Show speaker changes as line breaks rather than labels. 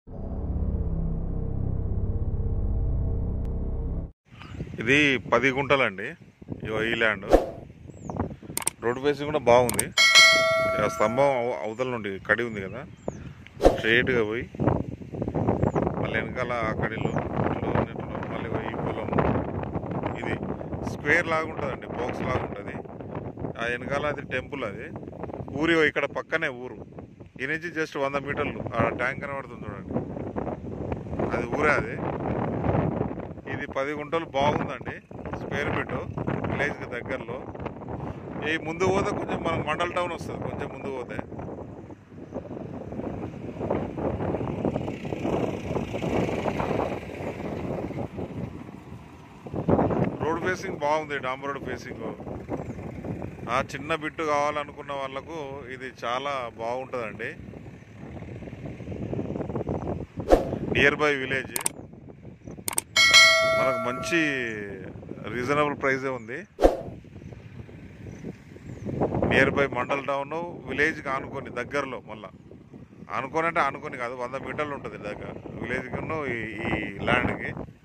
ఇది పది గుంటలండి ఇగో ఈ ల్యాండ్ రోడ్ ఫేసింగ్ కూడా బాగుంది ఇక స్తంభం అవ- అవతల నుండి కడి ఉంది కదా స్ట్రైట్గా పోయి మళ్ళీ వెనకాల ఆ కడిలో ఇట్లా ఉన్నట్లు మళ్ళీ ఈ పొలం ఇది స్క్వేర్ లాగా ఉంటుందండి బాక్స్ లాగా ఉంటుంది ఆ వెనకాల అది టెంపుల్ అది ఊరి ఇక్కడ పక్కనే ఊరు ఈ నుంచి జస్ట్ వంద మీటర్లు ఆ ట్యాంక్ కనబడుతుంది చూడండి అది ఊరే అది ఇది పది గుంటలు బాగుందండి స్క్వేర్ ఫీట్ విలేజ్కి దగ్గరలో ఈ ముందు పోతే కొంచెం మనకు మండల్ టౌన్ వస్తుంది కొంచెం ముందు పోతే రోడ్ ఫేసింగ్ బాగుంది డాంబర్ రోడ్ ఫేసింగ్ ఆ చిన్న బిట్టు కావాలనుకున్న వాళ్ళకు ఇది చాలా బాగుంటుందండి నియర్ బై విలేజ్ మనకు మంచి రీజనబుల్ ప్రైజే ఉంది నియర్ బై మండల్ టౌన్ విలేజ్కి ఆనుకొని దగ్గరలో మళ్ళా ఆనుకొని అంటే ఆనుకొని కాదు వంద మీటర్లు ఉంటుంది దగ్గర విలేజ్కి ఈ ఈ ల్యాండ్కి